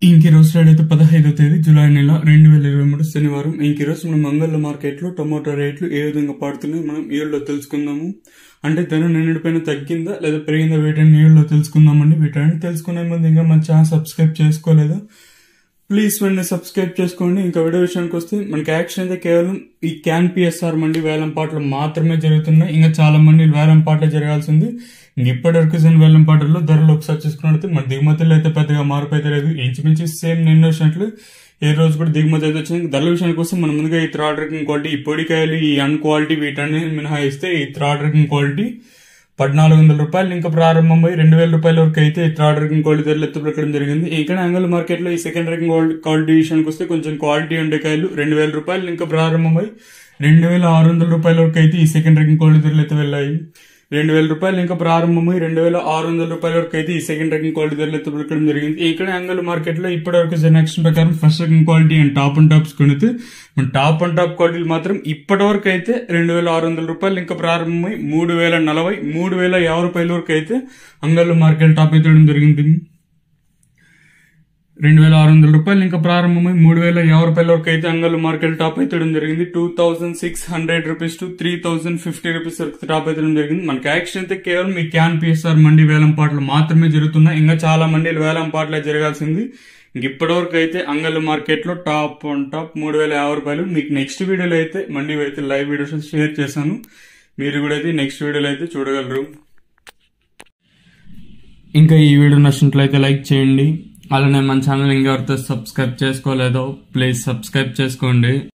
ఇంక రోజు స్టార్ట్ అయితే పదహైదో తేదీ జూలై నెల రెండు వేల ఇరవై మూడు శనివారం ఇంక రోజు మనం మంగళ మార్కెట్లో టొమాటో రేట్లు ఏ విధంగా పడుతున్నాయి మనం ఈ వీడియోలో తెలుసుకుందాము అంటే ధర నిన్నటిపైన తగ్గిందా లేదా పెరిగిందా వీటన్ని ఈ వీడియోలో తెలుసుకుందామండి వీటన్ని తెలుసుకునే ముందు ఇంకా మన ఛానల్ సబ్స్క్రైబ్ చేసుకోలేదా ప్లీజ్ వెంటనే సబ్స్క్రైబ్ చేసుకోండి ఇంకా వీడియో విషయానికి వస్తే మనకి యాక్షన్ అయితే కేవలం ఈ క్యాన్ పిఎస్ఆర్ మండి వేలం పాటలు మాత్రమే జరుగుతున్నాయి ఇంకా చాలా మంది వేలం పాటలు జరగాల్సింది ఇంక ఇప్పటి వరకు జరిగిన వేలం పాటల్లో ధరలు ఒకసారి చూసుకున్నట్లయితే మన దిగుమతులు అయితే పెద్దగా మార్పు అయితే లేదు ఇంచుమించు సేమ్ నిన్న వచ్చినట్లు ఏ రోజు కూడా దిగుమతి అయితే వచ్చింది ధరల విషయానికి వస్తే మనం ముందుగా ఈ థ్రాడ్ రేకింగ్ క్వాలిటీ ఈ పొడికాయలు ఈ అన్ క్వాలిటీ వీటన్ని మినహాయిస్తే ఈ థ్రాడ్ రేకింగ్ క్వాలిటీ పద్నాలుగు వందల రూపాయలు ఇంకా ప్రారంభమై రెండు వేల రూపాయల వరకు అయితే థర్డ్ రేకింగ్ క్వాలిటీ ధరలు ఎత్తుపడకడం జరిగింది ఇక్కడ యాంగల్ మార్కెట్ లో ఈ సెకండ్ రేకింగ్ క్వాలిటీ విషయానికి వస్తే కొంచెం క్వాలిటీ ఉండే కాయలు రెండు వేల రూపాయలు ఇంకా ప్రారంభమై రెండు వేల ఆరు వందల రూపాయల వరకు అయితే ఈ సెకండ్ రేకింగ్ క్వాలిటీ ధరలు అయితే వెళ్ళాయి రెండు వేల రూపాయలు ఇంకా ప్రారంభమై రెండు వేల ఆరు వందల రూపాయల వరకు అయితే ఈ సెకండ్ రేకింగ్ క్వాలిటీ ధరలు ఎత్తుపడకడం జరిగింది ఇక్కడ యాంగల్ మార్కెట్ లో ఇప్పటి వరకు జనక్షన్ ప్రకారం first ranking quality and top and tops కొనితే మన టాప్ అండ్ టాప్ క్వాలిటీలు మాత్రం ఇప్పటి వరకు అయితే రెండు వేల ఆరు వందల రూపాయలు ఇంకా ప్రారంభమై మూడు వేల నలభై మూడు వేల యాభై రూపాయల వరకు అయితే అంగళ్ళు మార్కెట్ టాప్ ఎత్తడం జరిగింది రెండు వేల ఆరు వందల రూపాయలు ఇంకా ప్రారంభమై మూడు వేల యాభై రూపాయల వరకు అయితే అంగళ్ళు మార్కెట్ టాప్ ఎత్తడం జరిగింది two thousand six hundred rupees to three thousand fifty rupees వరకు టాప్ ఎత్తడం జరిగింది మనకి యాక్షన్ అయితే కేవలం ఈ క్యాన్ పిఎస్ఆర్ మండి వేలం పాటలు మాత్రమే జరుగుతున్నాయి ఇంకా చాలా మండీలు వేలం పాటలే జరగాల్సింది ఇంక ఇప్పటి వరకు అయితే అంగళ్ళు మార్కెట్ లో టాప్ వన్ టాప్ మూడు వేల యాభై రూపాయలు మీకు నెక్స్ట్ వీడియోలో అయితే మండి అయితే లైవ్ వీడియోస్ షేర్ చేశాను మీరు కూడా అయితే నెక్స్ట్ వీడియోలో అయితే చూడగలరు ఇంకా ఈ వీడియో నచ్చినట్లయితే లైక్ చేయండి అలానే మన ఛానల్ ఇంకెవరితో సబ్స్క్రైబ్ చేసుకోలేదో ప్లీజ్ సబ్స్క్రైబ్ చేసుకోండి